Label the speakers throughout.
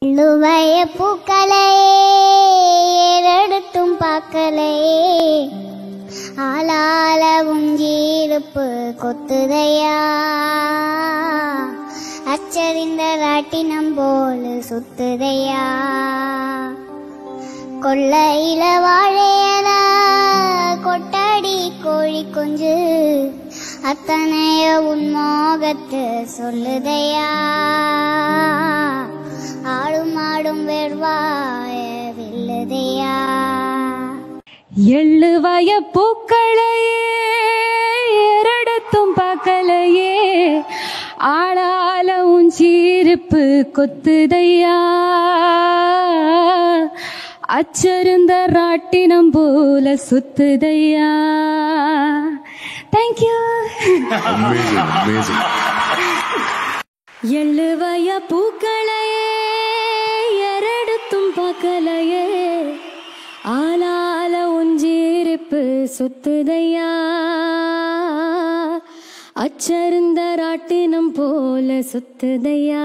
Speaker 1: இழுவய பூக்களே ஏறெடுத்தும் பார்க்கலையே ஆளால உஞ்சீருப்பு கொத்துதையா அச்சரிந்த ராட்டினம் போல சுத்துதையா கொள்ளையில வாழையல கொட்டாடி கோழி குஞ்சு அத்தனைய உன்மோகத்து சொல்லுதையா ஆடும் ஆடும் வெறுவாய வெல்லுதையா
Speaker 2: எள்ளுவய பூக்களையே எரடத்தும் பார்க்கலையே ஆளால உன் சீருப்பு கொத்துதையா அச்சருந்த ராட்டினம் போல சுத்துதையா தேங்க்யூ
Speaker 3: Amazing, amazing.
Speaker 2: எள்ளுவய பூக்களையே எரடுத்தும் பார்க்கலையே ஆளால உஞ்சீரிப்பு சுத்துதையா அச்சருந்த ராட்டினம் போல சுத்துதையா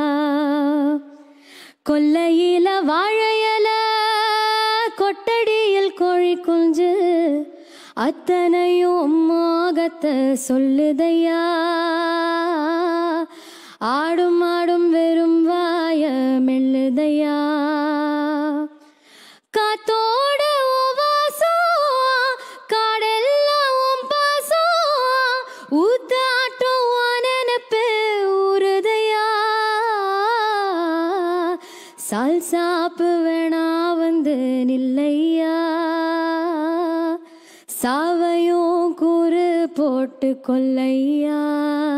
Speaker 2: கொல்லையில வாழையல கொட்டடியில் கோழி குஞ்சு அத்தனையும் மோகத்தை சொல்லுதையா ஆடும் ஆடும் வெறும் வாய மெல்லுதையா காத்தோட உன் வாசம் காடெல்லாம் உன் பாசம் ஊத்தாட்டம் உன் நினைப்பு ஊறுதையா சால் சாப்பு வேணா வந்து நில்லையா சாவையும் கூறு போட்டு கொல்லையா